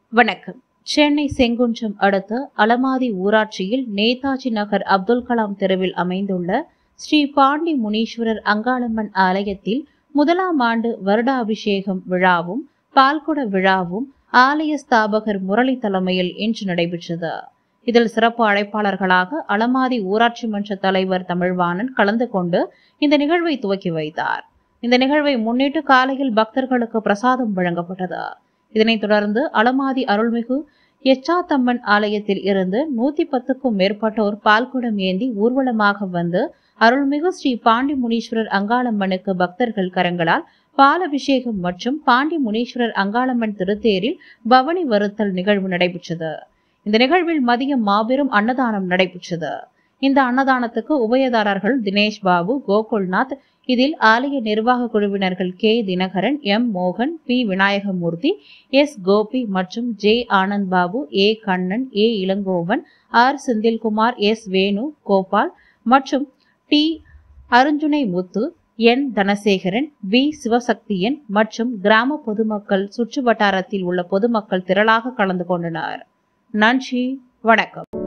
வணக்கம் சென்னை செங்குன்றம் அடுத்த அலமாதி ஊராட்சியில் நேதாஜி நகர் அப்துல் கலாம் தெருவில் அமைந்துள்ள ஸ்ரீ பாண்டி முனீஸ்வரர் அங்காளம்மன் ஆலயத்தில் முதலாம் ஆண்டு வருடாபிஷேகம் விழாவும் பால்குட விழாவும் ஆலய ஸ்தாபகர் முரளி தலைமையில் இன்று நடைபெற்றது இதில் சிறப்பு அழைப்பாளர்களாக அலமாதி ஊராட்சி மன்ற தலைவர் தமிழ்வாணன் கலந்து கொண்டு இந்த நிகழ்வை துவக்கி வைத்தார் இந்த நிகழ்வை முன்னிட்டு காலையில் பக்தர்களுக்கு பிரசாதம் வழங்கப்பட்டது இதனைத் தொடர்ந்து அலமாதி அருள்மிகு எச்சாத்தம்மன் ஆலயத்தில் இருந்து நூத்தி பத்துக்கும் மேற்பட்டோர் பால்குடம் ஏந்தி ஊர்வலமாக வந்து அருள்மிகு ஸ்ரீ பாண்டி முனீஸ்வரர் அங்காளம்மனுக்கு பக்தர்கள் கரங்களால் பாலபிஷேகம் மற்றும் பாண்டி முனீஸ்வரர் அங்காளம்மன் திருத்தேரில் பவனி வருத்தல் நிகழ்வு நடைபெற்றது இந்த நிகழ்வில் மதியம் மாபெரும் அன்னதானம் நடைபெற்றது இந்த அன்னதானத்துக்கு உபயதாரர்கள் தினேஷ் பாபு கோகுல்நாத் இதில் ஆலய நிர்வாக குழுவினர்கள் கே தினகரன் எம் மோகன் பி விநாயகமூர்த்தி எஸ் கோபி மற்றும் J Anand Babu A Kannan A Ilangovan R Senthilkumar S Venu Gopal மற்றும் D Arunjunai Muthu N Dhanasekaran V Sivasakthiyan மற்றும் கிராம பொதுமக்கள் சுற்று வட்டாரத்தில் உள்ள பொதுமக்கள் திரளாக கலந்து கொண்டனர் நன்றி வணக்கம்